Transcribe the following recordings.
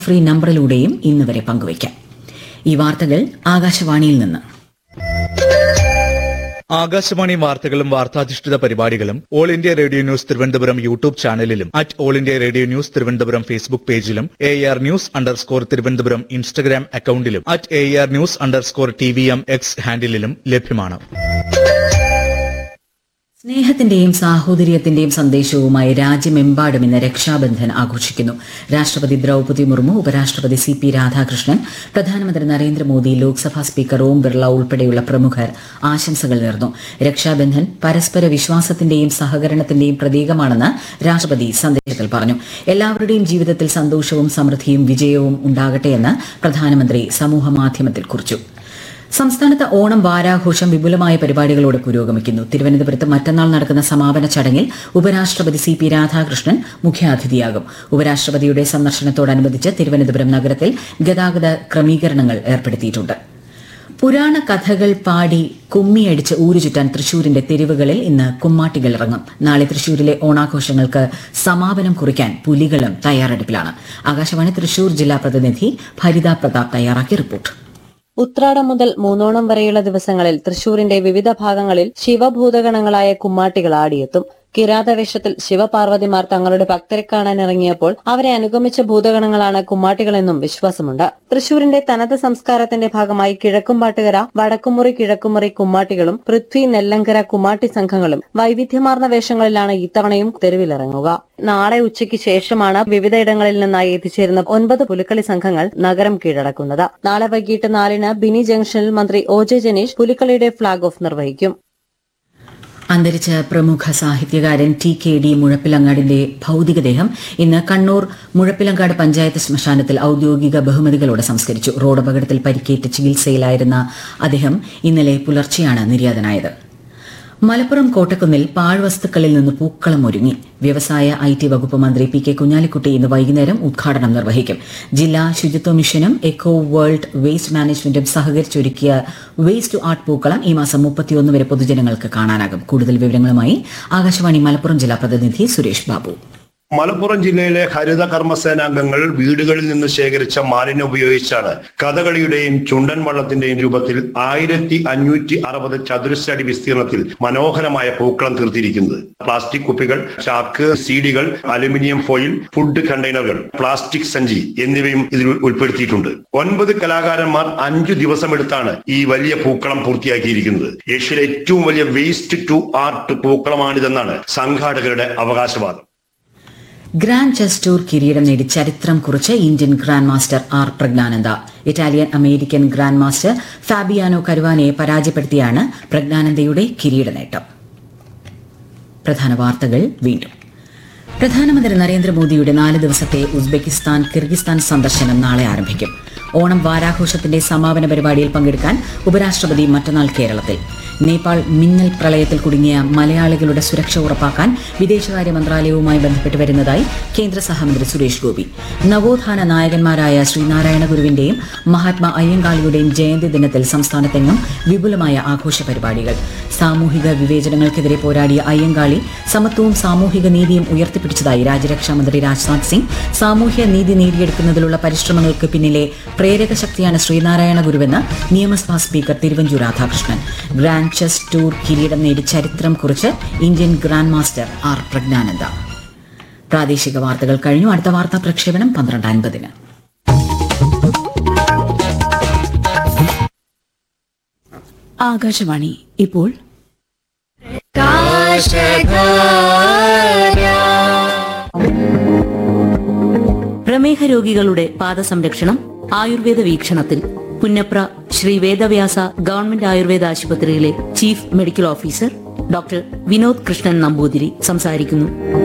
free നമ്പറിലൂടെയും ഇന്ന് വരെ പങ്കുവയ്ക്കാം ഈ വാർത്തകൾ ആകാശവാണിയിൽ നിന്ന് ആകാശവാണി വാർത്തകളും വാർത്താധിഷ്ഠിത പരിപാടികളും all India radio news Thiruvananthapuram YouTube ചാനലിലും at all India radio news Thiruvananthapuram Facebook പേജിലും A R news underscore Thiruvananthapuram Instagram അക്കൌണ്ടിലും at A R news underscore T V M X ഹാൻഡിലും ലഭ്യമാണ് സ്നേഹത്തിന്റെയും സാഹോദര്യത്തിന്റെയും സന്ദേശവുമായി രാജ്യമെമ്പാടും ഇന്ന് രക്ഷാബന്ധൻ ആഘോഷിക്കുന്നു രാഷ്ട്രപതി ദ്രൌപദി മുർമു ഉപരാഷ്ട്രപതി സി പി രാധാകൃഷ്ണൻ പ്രധാനമന്ത്രി നരേന്ദ്രമോദി ലോക്സഭാ സ്പീക്കർ ഓം ബിർള ഉൾപ്പെടെയുള്ള പ്രമുഖർ ആശംസകൾ നേർന്നു രക്ഷാബന്ധൻ പരസ്പര വിശ്വാസത്തിന്റെയും സഹകരണത്തിന്റെയും പ്രതീകമാണെന്ന് രാഷ്ട്രപതി സന്ദേശത്തിൽ പറഞ്ഞു എല്ലാവരുടെയും ജീവിതത്തിൽ സന്തോഷവും സമൃദ്ധിയും വിജയവും ഉണ്ടാകട്ടെയെന്ന് പ്രധാനമന്ത്രി സമൂഹമാധ്യമത്തിൽ കുറിച്ചു സംസ്ഥാനത്ത് ഓണം വാരാഘോഷം വിപുലമായ പരിപാടികളോടെ പുരോഗമിക്കുന്നു തിരുവനന്തപുരത്ത് മറ്റന്നാൾ നടക്കുന്ന സമാപന ചടങ്ങിൽ ഉപരാഷ്ട്രപതി സി പി രാധാകൃഷ്ണൻ മുഖ്യാതിഥിയാകും ഉപരാഷ്ട്രപതിയുടെ സന്ദർശനത്തോടനുബന്ധിച്ച് തിരുവനന്തപുരം നഗരത്തിൽ ഗതാഗത ക്രമീകരണങ്ങൾ ഏർപ്പെടുത്തിയിട്ടുണ്ട് പുരാണ കഥകൾ പാടി കുമ്മിയടിച്ച് ഊരുചുറ്റാൻ തൃശൂരിന്റെ തെരുവുകളിൽ ഇന്ന് കുമ്മാട്ടികൾ ഇറങ്ങും നാളെ തൃശൂരിലെ ഓണാഘോഷങ്ങൾക്ക് സമാപനം കുറിക്കാൻ പുലികളും തയ്യാറെടുപ്പിലാണ് ആകാശവാണി തൃശൂർ ജില്ലാ പ്രതിനിധി ഭരിത പ്രതാപ് തയ്യാറാക്കിയ റിപ്പോർട്ട് ഉത്രാടം മുതൽ മൂന്നോണം വരെയുള്ള ദിവസങ്ങളിൽ തൃശൂരിന്റെ വിവിധ ഭാഗങ്ങളിൽ ശിവഭൂതഗണങ്ങളായ കുമ്മാട്ടികൾ ആടിയെത്തും കിരാതവേഷത്തിൽ ശിവപാർവതിമാർ തങ്ങളുടെ ഭക്തരെ കാണാൻ ഇറങ്ങിയപ്പോൾ അവരെ അനുഗമിച്ച ഭൂതഗണങ്ങളാണ് കുമ്മാട്ടികളെന്നും വിശ്വാസമുണ്ട് തൃശൂരിന്റെ തനത് സംസ്കാരത്തിന്റെ ഭാഗമായി കിഴക്കുംപാട്ടുകര വടക്കുമുറി കിഴക്കുമുറി കുമ്മാട്ടികളും പൃഥ്വി നെല്ലങ്കര കുമ്മാട്ടി സംഘങ്ങളും വൈവിധ്യമാർന്ന വേഷങ്ങളിലാണ് ഇത്തവണയും തെരുവിലിറങ്ങുക നാളെ ഉച്ചയ്ക്ക് ശേഷമാണ് വിവിധയിടങ്ങളിൽ നിന്നായി എത്തിച്ചേരുന്ന ഒൻപത് പുലിക്കളി സംഘങ്ങൾ നഗരം കീഴടക്കുന്നത് നാളെ വൈകിട്ട് നാലിന് ബിനി ജംഗ്ഷനിൽ മന്ത്രി ഒ ജെ ജനീഷ് പുലിക്കളിയുടെ ഫ്ളാഗ് ഓഫ് നിർവഹിക്കും അന്തരിച്ച പ്രമുഖ സാഹിത്യകാരൻ ടി കെ ഡി മുഴപ്പിലങ്ങാടിന്റെ ഭൌതികദേഹം ഇന്ന് കണ്ണൂർ മുഴപ്പിലങ്ങാട് പഞ്ചായത്ത് ശ്മശാനത്തിൽ ഔദ്യോഗിക ബഹുമതികളോടെ സംസ്കരിച്ചു റോഡ് അപകടത്തിൽ പരിക്കേറ്റ് ചികിത്സയിലായിരുന്ന അദ്ദേഹം ഇന്നലെ പുലർച്ചെയാണ് നിര്യാതനായത് മലപ്പുറം കോട്ടക്കുന്നിൽ പാഴ്വസ്തുക്കളിൽ നിന്ന് പൂക്കളം ഒരുങ്ങി വ്യവസായ ഐ ടി വകുപ്പ് മന്ത്രി പി കെ കുഞ്ഞാലിക്കുട്ടി ഇന്ന് വൈകുന്നേരം ഉദ്ഘാടനം നിർവഹിക്കും ജില്ലാ ശുചിത്വ മിഷനും എക്കോ വേൾഡ് വേസ്റ്റ് മാനേജ്മെന്റും സഹകരിച്ചൊരുക്കിയ വേസ്റ്റ് ടു ആർട്ട് പൂക്കളം ഈ മാസം മുപ്പത്തിയൊന്ന് വരെ പൊതുജനങ്ങൾക്ക് കാണാനാകും കൂടുതൽ വിവരങ്ങളുമായി ആകാശവാണി മലപ്പുറം ജില്ലാ പ്രതിനിധി സുരേഷ് ബാബു മലപ്പുറം ജില്ലയിലെ ഹരിത കർമ്മസേനാംഗങ്ങൾ വീടുകളിൽ നിന്ന് ശേഖരിച്ച മാലിന്യം ഉപയോഗിച്ചാണ് കഥകളിയുടെയും ചുണ്ടൻ വള്ളത്തിന്റെയും രൂപത്തിൽ ആയിരത്തി അഞ്ഞൂറ്റി അറുപത് ചതുരശ്ര അടി വിസ്തീർണത്തിൽ മനോഹരമായ പൂക്കളം തീർത്തിരിക്കുന്നത് പ്ലാസ്റ്റിക് കുപ്പികൾ ചാക്ക് സീഡികൾ അലുമിനിയം ഫോയിൽ ഫുഡ് കണ്ടെയ്നറുകൾ പ്ലാസ്റ്റിക് സഞ്ചി എന്നിവയും ഇതിൽ ഉൾപ്പെടുത്തിയിട്ടുണ്ട് ഒൻപത് കലാകാരന്മാർ അഞ്ചു ദിവസമെടുത്താണ് ഈ വലിയ പൂക്കളം പൂർത്തിയാക്കിയിരിക്കുന്നത് ഏഷ്യയിലെ ഏറ്റവും വലിയ വേസ്റ്റ് ടു ആർട്ട് പൂക്കളമാണിതെന്നാണ് സംഘാടകരുടെ അവകാശവാദം ഗ്രാൻഡ് ചെസ് ടൂർ കിരീടം നേടി ചരിത്രം കുറിച്ച് Indian grandmaster R Praggnanandhaa Italian American grandmaster Fabiano കരുവാനയെ പരാജയപ്പെടുത്തിയാണ് പ്രജ്ഞാനന്ദയുടെ കിരീട നേട്ടം പ്രധാന വാർത്തകൾ വീണ്ടും പ്രധാനമന്ത്രി നരേന്ദ്രമോദിയുടെ നാല് ദിവസത്തെ ഉസ്ബെക്കിസ്ഥാൻ കിർഗിസ്ഥാൻ സന്ദർശനം നാളെ ആരംഭിക്കും ഓണം വാരാഘോഷത്തിന്റെ സമാപന പരിപാടിയിൽ പങ്കെടുക്കാൻ ഉപരാഷ്ട്രപതി മറ്റന്നാൾ കേരളത്തിൽ നേപ്പാൾ മിന്നൽ പ്രളയത്തിൽ കുടുങ്ങിയ മലയാളികളുടെ സുരക്ഷ ഉറപ്പാക്കാൻ വിദേശകാര്യ മന്ത്രാലയവുമായി ബന്ധപ്പെട്ട് വരുന്നതായി കേന്ദ്ര സഹമന്ത്രി സുരേഷ് ഗോപി നവോത്ഥാന നായകന്മാരായ ശ്രീനാരായണ ഗുരുവിന്റെയും മഹാത്മാ അയ്യങ്കാളിയുടെയും ജയന്തി ദിനത്തിൽ സംസ്ഥാനത്തെങ്ങും വിപുലമായ ആഘോഷ പരിപാടികൾ സാമൂഹിക വിവേചനങ്ങൾക്കെതിരെ പോരാടിയ അയ്യങ്കാളി സമത്വവും സാമൂഹിക നീതിയും ഉയർത്തിപ്പിടിച്ചതായി രാജ്യരക്ഷാമന്ത്രി രാജ്നാഥ് സിംഗ് സാമൂഹ്യ നീതി നേടിയെടുക്കുന്നതിലുള്ള പരിശ്രമങ്ങൾക്ക് പിന്നിലെ പ്രേരക ശക്തിയാണ് ശ്രീനാരായണ ഗുരുവെന്ന് നിയമസഭാ speaker Thiruvanchoor Radhakrishnan grand chess tour കിരീടം നേടി ചരിത്രം കുറിച്ച് Indian grandmaster R Praggnanandhaa പ്രാദേശിക വാർത്തകൾ കഴിഞ്ഞു അടുത്ത വാർത്താ പ്രക്ഷേപണം പന്ത്രണ്ട് അൻപതിന് ആകാശവാണി ഇപ്പോൾ പ്രമേഹ രോഗികളുടെ പാദസംരക്ഷണം ആയുർവേദ വീക്ഷണത്തിൽ പുന്നപ്ര ശ്രീ വേദവ്യാസ ഗവൺമെന്റ് ആയുർവേദ ആശുപത്രിയിലെ chief medical officer doctor Vinod Krishnan Namboothiri സംസാരിക്കുന്നു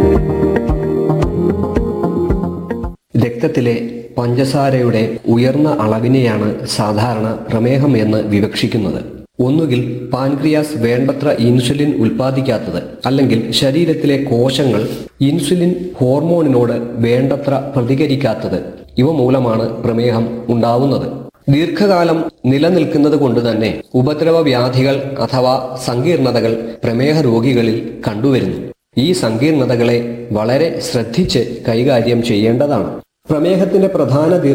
രക്തത്തിലെ പഞ്ചസാരയുടെ ഉയർന്ന അളവിനെയാണ് സാധാരണ പ്രമേഹം എന്ന് വിവക്ഷിക്കുന്നത് ഒന്നുകിൽ പാൻക്രിയാസ് വേണ്ടത്ര ഇൻസുലിൻ ഉൽപ്പാദിക്കാത്തത് അല്ലെങ്കിൽ ശരീരത്തിലെ കോശങ്ങൾ ഇൻസുലിൻ ഹോർമോണിനോട് വേണ്ടത്ര പ്രതികരിക്കാത്തത് ഇവ മൂലമാണ് പ്രമേഹം ഉണ്ടാവുന്നത് ദീർഘകാലം നിലനിൽക്കുന്നത് കൊണ്ട് തന്നെ ഉപദ്രവ വ്യാധികൾ അഥവാ സങ്കീർണതകൾ പ്രമേഹ രോഗികളിൽ കണ്ടുവരുന്നു ഈ സങ്കീർണതകളെ വളരെ ശ്രദ്ധിച്ച് കൈകാര്യം ചെയ്യേണ്ടതാണ് പ്രമേഹത്തിന്റെ പ്രധാന